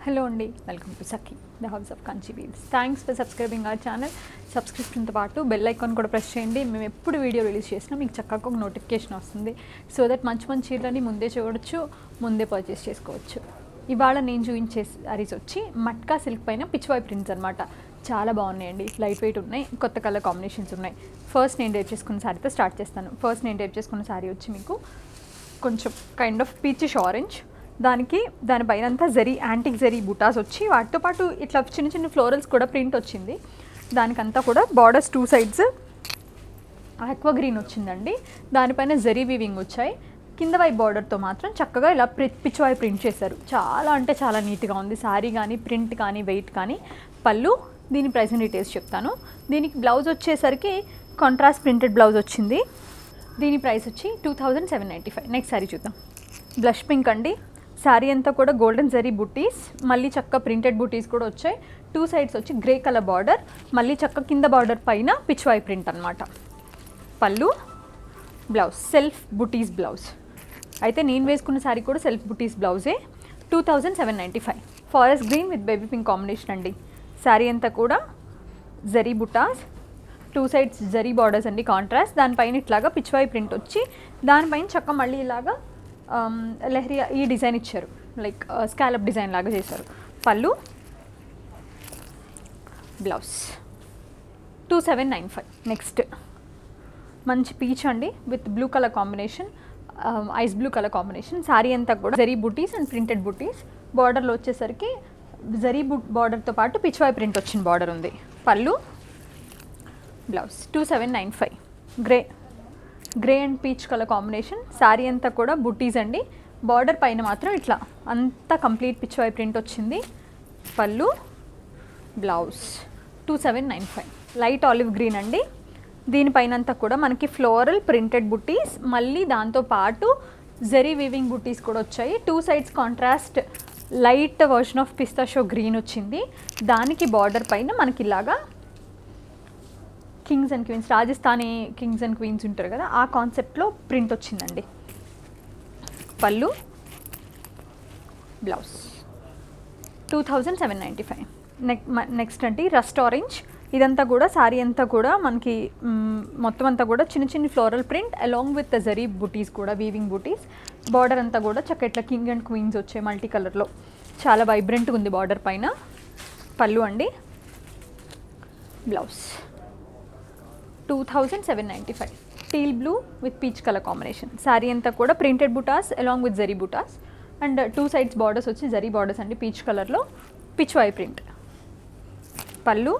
hello అండి welcome to Sakhi the house of Kanchi weaves thanks for subscribing our channel సబ్స్క్రిప్షన్తో పాటు bell icon కూడా press చేయండి మేము ఎప్పుడు వీడియో రిలీజ్ చేసినా మీకు చక్కగా ఒక నోటిఫికేషన్ వస్తుంది సో దట్ మంచి మంచి చీరలని ముందే చూడొచ్చు ముందే పర్చేస్ చేసుకోవచ్చు ఇవాళ నేను చూపించే సారీస్ వచ్చి మట్కా సిల్క్ పైన పిచ్వాయ్ ప్రింట్స్ అనమాట చాలా బాగున్నాయండి లైట్ వెయిట్ ఉన్నాయి కొత్త కలర్ కాంబినేషన్స్ ఉన్నాయి ఫస్ట్ నేను రేప్ చేసుకున్న శారీతో స్టార్ట్ చేస్తాను ఫస్ట్ నేను రేప్ చేసుకున్న శారీ వచ్చి మీకు కొంచెం కైండ్ ఆఫ్ పీచిష్ ఆరెంజ్ దానికి దానిపైన అంతా జరీ యాంటిక్ జరీ బుటాస్ వచ్చి వాటితో పాటు ఇట్లా చిన్న చిన్న ఫ్లోరల్స్ కూడా ప్రింట్ వచ్చింది దానికంతా కూడా borders two sides aqua green వచ్చిందండి దానిపైన జరీ వీవింగ్ వచ్చాయి కింద వైపు బార్డర్తో మాత్రం చక్కగా ఇలా ప్రి పిచ్వాయి ప్రింట్ చేశారు చాలా అంటే చాలా నీట్గా ఉంది శారీ కానీ ప్రింట్ కానీ వెయిట్ కానీ పళ్ళు దీని ప్రైస్ డీటెయిల్స్ చెప్తాను దీనికి బ్లౌజ్ వచ్చేసరికి కాంట్రాస్ట్ ప్రింటెడ్ బ్లౌజ్ వచ్చింది దీని ప్రైస్ వచ్చి two thousand seven ninety five next sari చూద్దాం బ్లష్ పింక్ అండి శారీ అంతా కూడా గోల్డెన్ జరీ బుటీస్ మళ్ళీ చక్క ప్రింటెడ్ బుటీస్ కూడా వచ్చాయి టూ సైడ్స్ వచ్చి గ్రే కలర్ బార్డర్ మళ్ళీ చక్క కింద బార్డర్ పైన పిచ్వాయి ప్రింట్ అనమాట పళ్ళు బ్లౌజ్ సెల్ఫ్ బుటీస్ బ్లౌజ్ అయితే నేను వేసుకున్న శారీ కూడా సెల్ఫ్ బుటీస్ బ్లౌజే two thousand seven ninety five forest green with baby pink combination అండి శారీ అంతా కూడా zari buttas two sides zari borders అండి కాంట్రాస్ట్ దానిపైన ఇట్లాగా పిచ్వాయి ప్రింట్ వచ్చి దానిపైన చక్క మళ్ళీ ఇలాగా ఆమ్, లెహరియా ఈ డిజైన్ ఇచ్చారు లైక్ స్కాలప్ డిజైన్ లాగా చేశారు pallu blouse two seven nine five next మంచి పీచ్ అండి with blue colour combination ice blue colour combination sari అంతా కూడా జరీ బుటీస్ అండ్ ప్రింటెడ్ బుటీస్ బార్డర్లో వచ్చేసరికి జరీ బుట్ బార్డర్తో పాటు పిచ్వాయ్ ప్రింట్ వచ్చిన బార్డర్ ఉంది pallu blouse two seven nine five grey grey and peach colour combination sari అంతా కూడా బుటీస్ అండి బార్డర్ పైన మాత్రం ఇట్లా అంతా కంప్లీట్ పిచ్వాయ్ ప్రింట్ వచ్చింది pallu blouse two seven nine five light olive green అండి దీనిపైన అంతా కూడా మనకి ఫ్లోరల్ ప్రింటెడ్ బుటీస్ మళ్ళీ దాంతో పాటు జరీ వీవింగ్ బుటీస్ కూడా వచ్చాయి two sides contrast light version of pistachio green వచ్చింది దానికి బార్డర్ పైన మనకి ఇలాగా kings and queens Rajasthani kings and queens ఉంటారు కదా ఆ కాన్సెప్ట్లో ప్రింట్ వచ్చిందండి pallu blouse two thousand seven ninety five neck next అండి రస్ట్ ఆరెంజ్ ఇదంతా కూడా శారీ అంతా కూడా మనకి మ్, మొత్తం అంతా కూడా చిన్న చిన్న floral print along with zari butis కూడా వీవింగ్ బుటీస్ బార్డర్ అంతా కూడా చక్కట్ల కింగ్ అండ్ క్వీన్స్ వచ్చాయి మల్టీ కలర్లో చాలా వైబ్రెంట్గా ఉంది బార్డర్ పైన పళ్ళు అండి blouse two thousand seven ninety five teal blue with peach colour combination sari అంతా కూడా printed buttas along with zari buttas and two sides borders వచ్చి జరీ బార్డర్స్ అండి పీచ్ కలర్లో pichwai print pallu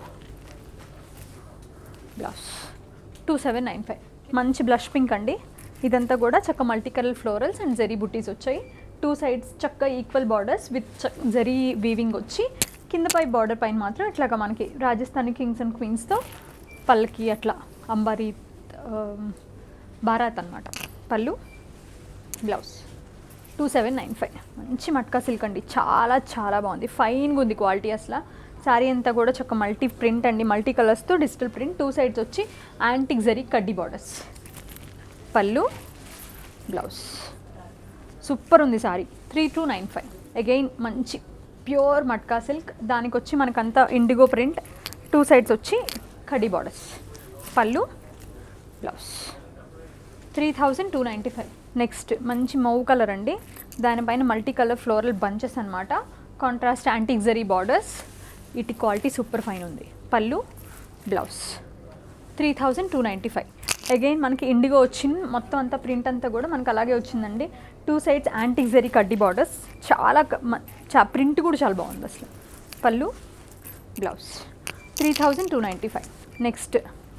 blouse two seven nine five మంచి బ్లష్ పింక్ అండి ఇదంతా కూడా చక్క multi colour florals and zari butis వచ్చాయి టూ సైడ్స్ చక్క equal borders with zari weaving వచ్చి కింద పై బార్డర్ పైన మాత్రం ఇట్లాగా మనకి రాజస్థానీ కింగ్స్ అండ్ క్వీన్స్తో పల్లకి అట్లా అంబారీ బారాత్ అనమాట pallu blouse two seven nine five మంచి మట్కా సిల్క్ అండి చాలా చాలా బాగుంది ఫైన్గా ఉంది క్వాలిటీ అసలు శారీ అంతా కూడా చక్క మల్టీ ప్రింట్ అండి మల్టీ కలర్స్తో డిజిటల్ ప్రింట్ టూ సైడ్స్ వచ్చి యాంటిక్ జరీ కడ్డీ బార్డర్స్ పళ్ళు బ్లౌజ్ సూపర్ ఉంది sorry three two nine five again మంచి ప్యూర్ మట్కా సిల్క్ దానికి వచ్చి మనకంతా ఇండిగో ప్రింట్ టూ సైడ్స్ వచ్చి కడ్డీ borders pallu blouse three thousand two ninety five next మంచి మౌ కలర్ అండి దానిపైన మల్టీ కలర్ ఫ్లోరల్ బంచెస్ అనమాట కాంట్రాస్ట్ యాంటిక్ జరీ బార్డర్స్ వీటి క్వాలిటీ సూపర్ ఫైన్ ఉంది pallu blouse three thousand two ninety five again మనకి indigo వచ్చింది మొత్తం అంతా ప్రింట్ అంతా కూడా మనకి అలాగే వచ్చిందండి టూ సైడ్స్ యాంటిక్ జరీ కడ్డీ బార్డర్స్ చాలా క- మ- చా ప్రింట్ కూడా చాలా బాగుంది అసలు pallu blouse three thousand two ninety five next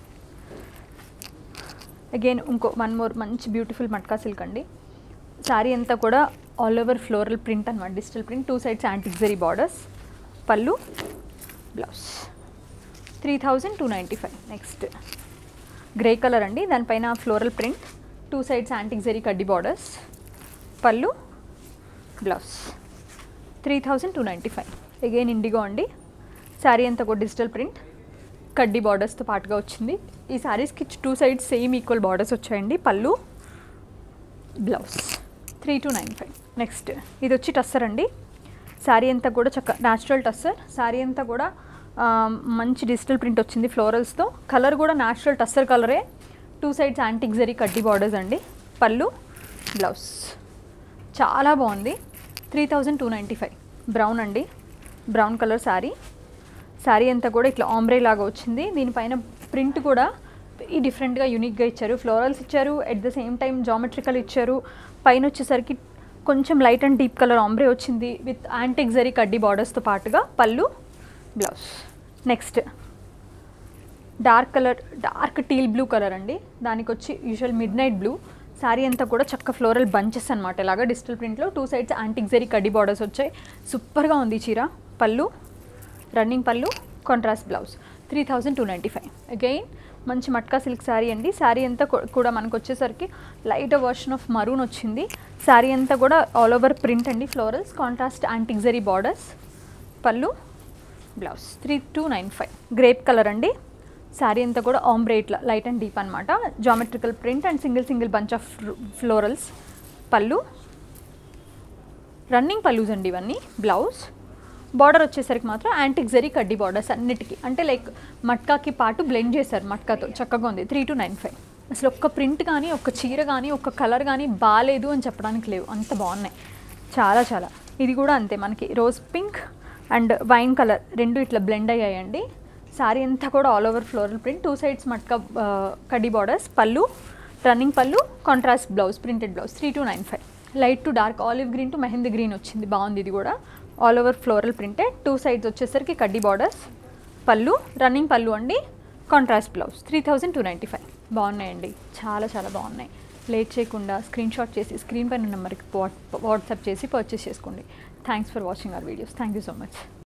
again ఇంకో వన్ మోర్ మంచి బ్యూటిఫుల్ మట్కా సిల్క్ అండి శారీ అంతా కూడా ఆల్ ఓవర్ ఫ్లోరల్ ప్రింట్ అనమాట digital print two sides antique zari borders pallu blouse three thousand two ninety five next grey colour అండి దానిపైన floral print two sides antique zari కడ్డీ borders pallu blouse three thousand two ninety five again indigo అండి శారీ అంతా కూడా digital print కడ్డీ బార్డర్స్తో పాటుగా వచ్చింది ఈ శారీస్కి two sides same equal borders వచ్చాయండి pallu blouse three two nine five next ఇది వచ్చి టస్సర్ అండి శారీ అంతా కూడా చక్క న్యాచురల్ టస్సర్ శారీ అంతా కూడా ఆ, మంచి డిజిటల్ ప్రింట్ వచ్చింది ఫ్లోరల్స్తో కలర్ కూడా న్యాచురల్ టస్సర్ కలరే టూ సైడ్స్ యాంటిక్ జరీ కడ్డీ బార్డర్స్ అండి పళ్ళు బ్లౌజ్ చాలా బాగుంది three thousand two ninety five brown అండి బ్రౌన్ కలర్ శారీ శారీ అంతా కూడా ఇట్లా ఆంబ్రే లాగా వచ్చింది దీనిపైన ప్రింట్ కూడా వెరీ డిఫరెంట్గా యూనిక్గా ఇచ్చారు ఫ్లోరల్స్ ఇచ్చారు at the same time geometrical ఇచ్చారు పైన వచ్చేసరికి కొంచెం light and deep colour ombre వచ్చింది విత్ యాంటిక్ జరీ కడ్డీ బార్డర్స్తో పాటుగా pallu blouse next dark colour dark teal blue colour అండి దానికి వచ్చి usual midnight blue sari అంతా కూడా చక్క ఫ్లోరల్ బంచెస్ అనమాట ఇలాగా డిజిటల్ ప్రింట్లో టూ సైడ్స్ యాంటిక్ జరీ కడ్డీ బార్డర్స్ వచ్చాయి సూపర్గా ఉంది ఈ చీర pallu running pallu contrast blouse three thousand two ninety five again మంచి మట్కా సిల్క్ శారీ అండి శారీ అంతా కూ- కూడా మనకు వచ్చేసరికి లైట్ వర్షన్ ఆఫ్ మరూన్ వచ్చింది శారీ అంతా కూడా ఆల్ ఓవర్ ప్రింట్ అండి florals contrast antique zari borders pallu blouse three two nine five grape colour అండి శారీ అంతా కూడా ఆంబ్రే ఇట్లా లైట్ అండ్ డీప్ అనమాట geometrical print and single single bunch of florals pallu running pallus అండి ఇవన్నీ బ్లౌజ్ బార్డర్ వచ్చేసరికి మాత్రం యాంటిక్ జరీ కడ్డీ బార్డర్స్ అన్నిటికీ అంటే లైక్ మట్కాకి పాటు బ్లెండ్ చేశారు మట్కాతో చక్కగా ఉంది త్రీ టు నైన్ ఫైవ్ అసలు ఒక్క ప్రింట్ కానీ ఒక్క చీర కానీ ఒక్క కలర్ కానీ బాగాలేదు అని చెప్పడానికి లేవు అంత బాగున్నాయి చాలా చాలా ఇది కూడా అంతే మనకి rose pink and wine colour రెండు ఇట్లా బ్లెండ్ అయ్యాయండి శారీ అంతా కూడా all over floral print two sides matka ఆ, కడ్డీ borders pallu running pallu contrast blouse printed blouse three two nine five light to dark olive green to mehndi green వచ్చింది బాగుంది ఇది కూడా all over floral printed two sides వచ్చేసరికి కడ్డీ బార్డర్స్ పళ్ళు రన్నింగ్ పళ్ళు అండి contrast blouse three thousand two ninety five బాగున్నాయండి చాలా చాలా బాగున్నాయి లేట్ చేయకుండా స్క్రీన్ షాట్ చేసి స్క్రీన్ పైన నెంబర్కి వాట్సాప్ చేసి పర్చేస్ చేసుకోండి thanks for watching our videos thank you so much